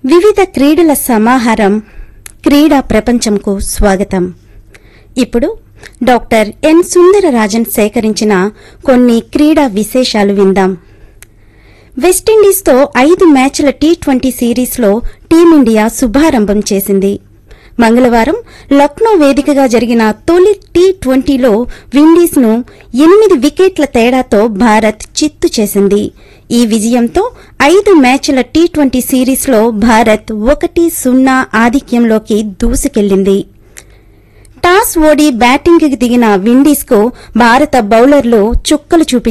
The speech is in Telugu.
వివిధ క్రీడల సమాహారం క్రీడా ప్రపంచంకు స్వాగతం ఇప్పుడు డాక్టర్ ఎన్ సుందరరాజన్ సేకరించిన కొన్ని క్రీడా విశేషాలు విందాం వెస్టిండీస్తో ఐదు మ్యాచ్ల టీ ట్వంటీ సిరీస్లో టీమిండియా శుభారంభం చేసింది మంగళవారం లక్నో వేదికగా జరిగిన తొలి టీ ట్వంటీలో విండీస్ను ఎనిమిది వికెట్ల తేడాతో భారత్ చిత్తు చేసింది ఈ విజయంతో ఐదు మ్యాచ్ల టీ ట్వంటీ సిరీస్లో భారత్ ఒకటి సున్నా ఆధిక్యంలోకి దూసుకెళ్లింది టాస్ ఓడి బ్యాటింగ్కి దిగిన విండీస్కు భారత బౌలర్లు చుక్కలు చూపించారు